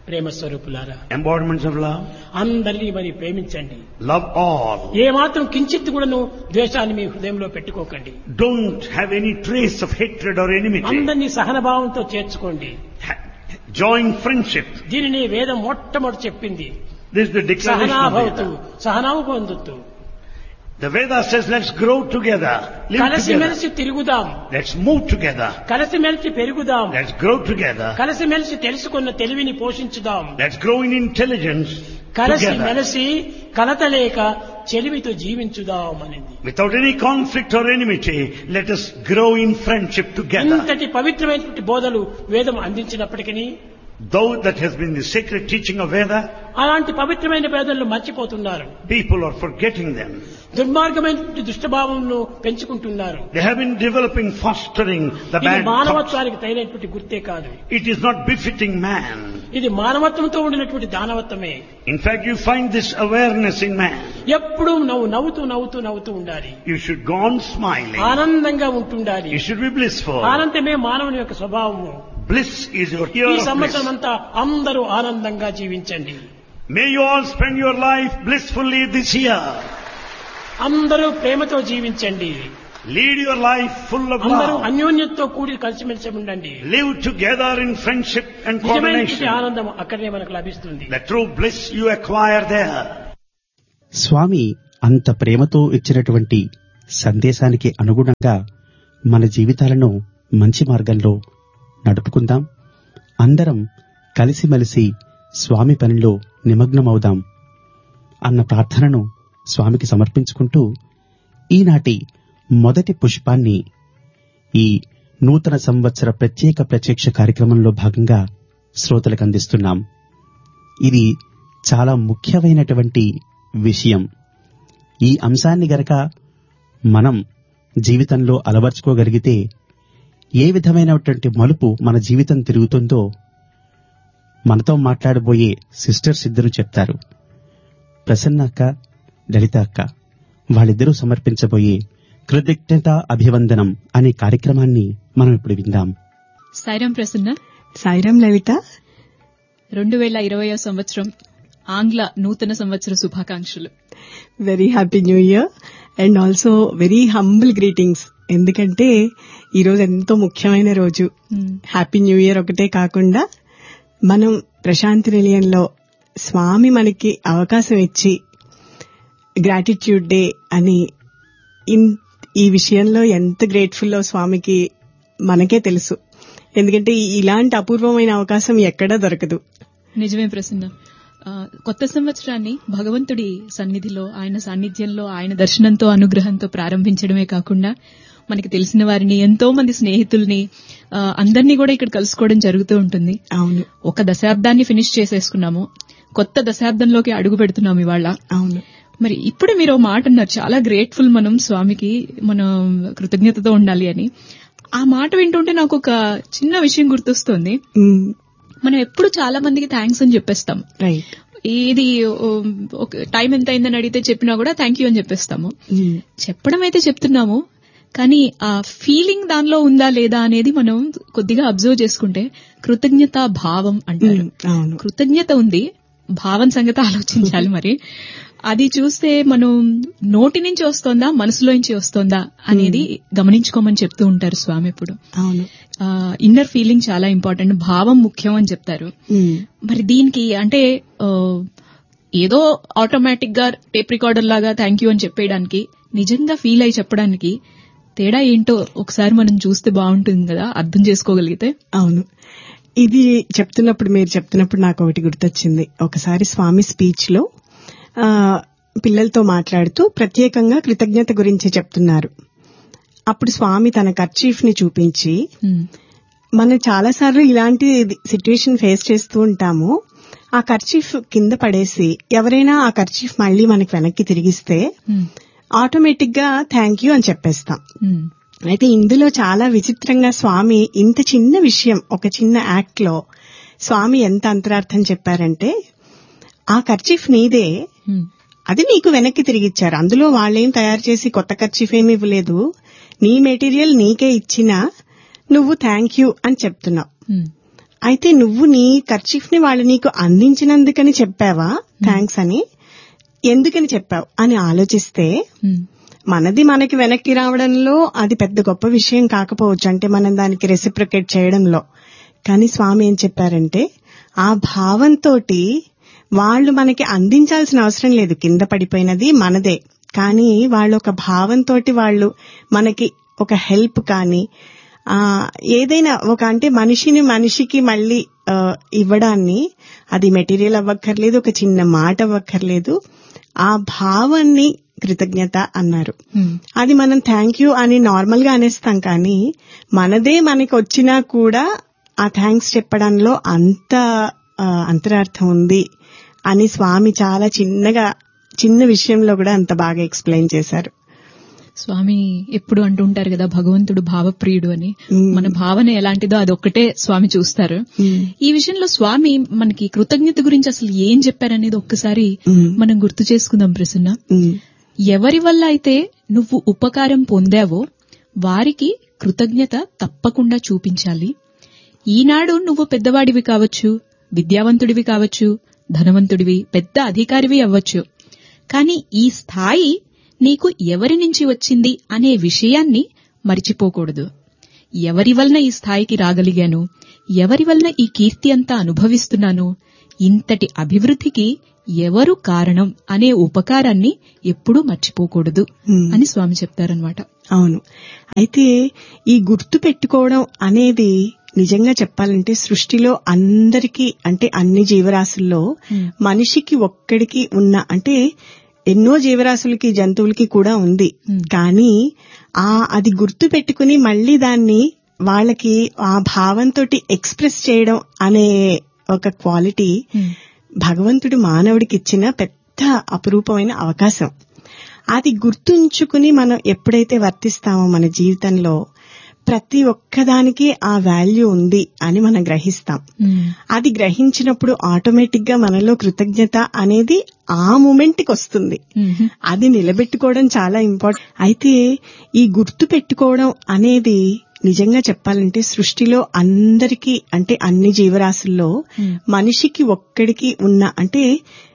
ప్రేమ స్వరూపులారా embodiments of love. అందరినీ మరి ప్రేమించండి Love all. ఏ మాత్రం కించిత్ కూడాను ద్వేషాన్ని మీ హృదయంలో పెట్టుకోకండి Don't have any trace of hatred or enmity. అందరినీ సహనభావంతో చేర్చుకోండి Ha- Join friendship. దీనిని వేదం మొట్టమొదటి చెప్పింది This is the declaration of సహనాభవతు Veda. సహనావు పొందుతూ The Veda says let's grow together, live together, కలిసిమెలిసి తిరుగుదాం let's move together, కలిసిమెలిసి పెరుగుదాం let's grow together, కలిసిమెలిసి తెలుసుకున్న తెలివిని పోషించుదాం let's grow in intelligence కలిసి together. మెలిసి కలతలేక చెలిమితో జీవించుదాం అనింది Without any conflict or enmity, let us grow in friendship together. ఇంతటి పవిత్రమైనటువంటి బోధలు వేదం అందించినప్పటికీ Though that has been the sacred teaching of Veda, అలాంటి పవిత్రమైన బోధనలు మర్చిపోతున్నారు people are forgetting them. దుర్మార్గమైన దుష్టభావంను పెంచుకుంటున్నారు They have been developing, fostering the ఇది bad thoughts. మానవత్వానికి తగినటువంటి గుర్తే కాదు It is not befitting man. ఇది మానవత్వంతో ఉండినటువంటి దానవత్వమే In fact, you find this awareness in man. ఎప్పుడూ నవ్వు నవ్వుతూ నవ్వుతూ నవ్వుతూ ఉండాలి You should go on smiling. ఆనందంగా ఉంటుండాలి You should be blissful. ఆనందమే మానవుని యొక్క స్వభావము Bliss is your year ఈ of సంవత్సరం bliss. అంతా అందరూ ఆనందంగా జీవించండి May you all spend your life blissfully this year. అందరూ ప్రేమతో జీవించండి Lead your life full of అందరూ love. అన్యోన్యతతో కూడి కలిసిమెలిసి ఉండండి Live together in friendship and నిజమైన coordination. ఆనందం అక్కడనే మనకు లభిస్తుంది The true bliss you acquire there. స్వామి అంత ప్రేమతో ఇచ్చినటువంటి సందేశానికి అనుగుణంగా మన జీవితాలను మంచి మార్గంలో నడుపుకుందాం అందరం కలిసిమెలిసి స్వామి పనిలో నిమగ్నమవుదాం అన్న ప్రార్థనను స్వామికి సమర్పించుకుంటూ ఈనాటి మొదటి పుష్పాన్ని ఈ నూతన సంవత్సర ప్రత్యేక ప్రత్యక్ష కార్యక్రమంలో భాగంగా శ్రోతలకు అందిస్తున్నాం ఇది చాలా ముఖ్యమైనటువంటి విషయం ఈ అంశాన్ని గనక మనం జీవితంలో అలవర్చుకోగలిగితే ఏ విధమైనటువంటి మలుపు మన జీవితం తిరుగుతుందో మనతో మాట్లాడబోయే సిస్టర్స్ ఇద్దరు చెప్తారు ప్రసన్న అక్క లలిత అక్క వాళ్ళిద్దరూ సమర్పించబోయే కృతజ్ఞత అభివందనం అనే కార్యక్రమాన్ని మనం ఇప్పుడు విందాం సాయిరాం ప్రసన్న సాయిరాం లలిత రెండు వేల ఇరవయో సంవత్సరం ఆంగ్ల నూతన సంవత్సర శుభాకాంక్షలు very happy new year and also very humble greetings ఎందుకంటే ఈ రోజు ఎంతో ముఖ్యమైన రోజు హ్యాపీ న్యూ ఇయర్ ఒకటే కాకుండా మనం ప్రశాంతి నిలయంలో స్వామి మనకి అవకాశం ఇచ్చి గ్రాటిట్యూడ్ డే అని ఇన్- ఈ విషయంలో ఎంత గ్రేట్ఫుల్లో స్వామికి మనకే తెలుసు ఎందుకంటే ఇలాంటి అపూర్వమైన అవకాశం ఎక్కడా దొరకదు నిజమే ప్రసన్న ఆ, కొత్త సంవత్సరాన్ని భగవంతుడి సన్నిధిలో ఆయన సాన్నిధ్యంలో ఆయన దర్శనంతో అనుగ్రహంతో ప్రారంభించడమే కాకుండా మనకి తెలిసిన వారిని ఎంతో మంది స్నేహితుల్ని ఆ, అందరినీ కూడా ఇక్కడ కలుసుకోవడం జరుగుతూ ఉంటుంది అవును ఒక దశాబ్దాన్ని ఫినిష్ చేసేసుకున్నాము కొత్త దశాబ్దంలోకి అడుగు పెడుతున్నాం ఇవాళ అవును మరి ఇప్పుడు మీరు ఓ మాట అన్నారు చాలా గ్రేట్ఫుల్ మనం స్వామికి మనం కృతజ్ఞతతో ఉండాలి అని ఆ మాట వింటుంటే నాకు ఒక చిన్న విషయం గుర్తొస్తుంది మనం ఎప్పుడు చాలా మందికి థ్యాంక్స్ అని చెప్పేస్తాం రైట్ ఏది ఓ, ఒక టైం ఎంత అయిందని అడిగితే చెప్పినా కూడా థ్యాంక్ యూ అని చెప్పేస్తాము చెప్పడం అయితే చెప్తున్నాము కానీ ఆ ఫీలింగ్ దానిలో ఉందా లేదా అనేది మనం కొద్దిగా అబ్జర్వ్ చేసుకుంటే కృతజ్ఞత భావం అంటారు అవును కృతజ్ఞత ఉంది భావం సంగతి ఆలోచించాలి మరి అది చూస్తే మనం నోటి నుంచి వస్తోందా మనసులో నుంచి వస్తోందా అనేది గమనించుకోమని చెప్తూ ఉంటారు స్వామి ఎప్పుడు అవును ఇన్నర్ ఫీలింగ్ చాలా ఇంపార్టెంట్ భావం ముఖ్యం అని చెప్తారు ఉమ్, మరి దీనికి అంటే ఆ, ఏదో ఆటోమేటిక్ గా టేప్ రికార్డర్ లాగా థ్యాంక్ యూ అని చెప్పేయడానికి నిజంగా ఫీల్ అయి చెప్పడానికి తేడా ఏంటో ఒకసారి మనం చూస్తే బాగుంటుంది కదా అర్థం చేసుకోగలిగితే అవును ఇది చెప్తున్నప్పుడు మీరు చెప్తున్నప్పుడు నాకు ఒకటి గుర్తొచ్చింది ఒకసారి స్వామి స్పీచ్ లో ఆ, పిల్లలతో మాట్లాడుతూ ప్రత్యేకంగా కృతజ్ఞత గురించి చెప్తున్నారు అప్పుడు స్వామి తన కర్చీఫ్ ని చూపించి ఉమ్, మనం చాలాసార్లు ఇలాంటి సిచ్యువేషన్ ఫేస్ చేస్తూ ఉంటాము ఆ కర్చీఫ్ కింద పడేసి ఎవరైనా ఆ కర్చీఫ్ మళ్ళీ మనకి వెనక్కి తిరిగిస్తే ఉమ్, ఆటోమేటిక్ గా థ్యాంక్ యూ అని చెప్పేస్తాం ఉమ్, అయితే ఇందులో చాలా విచిత్రంగా స్వామి ఇంత చిన్న విషయం ఒక చిన్న యాక్ట్ లో స్వామి ఎంత అంతరార్థం చెప్పారంటే ఆ కర్చీఫ్ నీదే ఉమ్, అది నీకు వెనక్కి తిరిగిచ్చారు అందులో వాళ్ళేం తయారు చేసి కొత్త కర్చీఫ్ ఏమి ఇవ్వలేదు నీ మెటీరియల్ నీకే ఇచ్చినా నువ్వు థ్యాంక్ యూ అని చెప్తున్నావు ఉమ్, అయితే నువ్వు నీ కర్చీఫ్ ని వాళ్ళు నీకు అందించినందుకని చెప్పావా థ్యాంక్స్ అని ఎందుకని చెప్పావు అని ఆలోచిస్తే ఉమ్, మనది మనకి వెనక్కి రావడంలో అది పెద్ద గొప్ప విషయం కాకపోవచ్చు అంటే మనం దానికి రెసిప్రికేట్ చేయడంలో కానీ స్వామి ఏం చెప్పారంటే ఆ భావంతో వాళ్ళు మనకి అందించాల్సిన అవసరం లేదు కింద పడిపోయినది మనదే కానీ వాళ్ళు ఒక భావంతో వాళ్ళు మనకి ఒక హెల్ప్ కానీ ఆ ఏదైనా ఒక అంటే మనిషిని మనిషికి మళ్ళీ ఆ, ఇవ్వడాన్ని అది మెటీరియల్ అవ్వక్కర్లేదు ఒక చిన్న మాట అవ్వక్కర్లేదు ఆ భావాన్ని కృతజ్ఞత అన్నారు ఉమ్, అది మనం థ్యాంక్ యూ అని నార్మల్ గా అనేస్తాం కానీ మనదే మనకి వచ్చినా కూడా ఆ థ్యాంక్స్ చెప్పడంలో అంత ఆ, అంతరార్థం ఉంది అని స్వామి చాలా చిన్నగా చిన్న విషయంలో కూడా అంత బాగా ఎక్స్ప్లెయిన్ చేశారు స్వామి ఎప్పుడు అంటూ ఉంటారు కదా భగవంతుడు భావప్రియుడు అని ఉమ్. మన భావన ఎలాంటిదో అది ఒక్కటే స్వామి చూస్తారు ఉమ్. ఈ విషయంలో స్వామి మనకి కృతజ్ఞత గురించి అసలు ఏం చెప్పారనేది ఒక్కసారి ఉమ్. మనం గుర్తు చేసుకుందాం ప్రసన్న ఉమ్. ఎవరి వల్ల అయితే నువ్వు ఉపకారం పొందావో వారికి కృతజ్ఞత తప్పకుండా చూపించాలి ఈనాడు నువ్వు పెద్దవాడివి కావచ్చు విద్యావంతుడివి కావచ్చు ధనవంతుడివి పెద్ద అధికారివి అవ్వచ్చు కానీ ఈ స్థాయి నీకు ఎవరి నుంచి వచ్చింది అనే విషయాన్ని మరిచిపోకూడదు ఎవరి వలన ఈ స్థాయికి రాగలిగాను ఎవరి వలన ఈ కీర్తి అంతా అనుభవిస్తున్నాను ఇంతటి అభివృద్ధికి ఎవరు కారణం అనే ఉపకారాన్ని ఎప్పుడూ మర్చిపోకూడదు Hmm. అని స్వామి చెప్తారనమాట అవును అయితే ఈ గుర్తు పెట్టుకోవడం అనేది నిజంగా చెప్పాలంటే సృష్టిలో అందరికీ అంటే అన్ని జీవరాశుల్లో Hmm. మనిషికి ఒక్కడికి ఉన్న అంటే ఎన్నో జీవరాశులకి జంతువులకి కూడా ఉంది Hmm. కానీ ఆ అది గుర్తు పెట్టుకుని మళ్ళీ దాన్ని వాళ్ళకి ఆ భావంతో ఎక్స్ప్రెస్ చేయడం అనే ఒక క్వాలిటీ భగవంతుడు మానవుడికి ఇచ్చిన పెద్ద అపురూపమైన అవకాశం అది గుర్తుంచుకుని మనం ఎప్పుడైతే వర్తిస్తామో మన జీవితంలో ప్రతి ఒక్కదానికి ఆ వాల్యూ ఉంది అని మనం గ్రహిస్తాం అది గ్రహించినప్పుడు ఆటోమేటిక్ గా మనలో కృతజ్ఞత అనేది ఆ మూమెంట్ కి వస్తుంది అది నిలబెట్టుకోవడం చాలా ఇంపార్టెంట్ అయితే ఈ గుర్తు పెట్టుకోవడం అనేది నిజంగా చెప్పాలంటే సృష్టిలో అందరికీ అంటే అన్ని జీవరాశుల్లో Hmm. మనిషికి ఒక్కడికి ఉన్న అంటే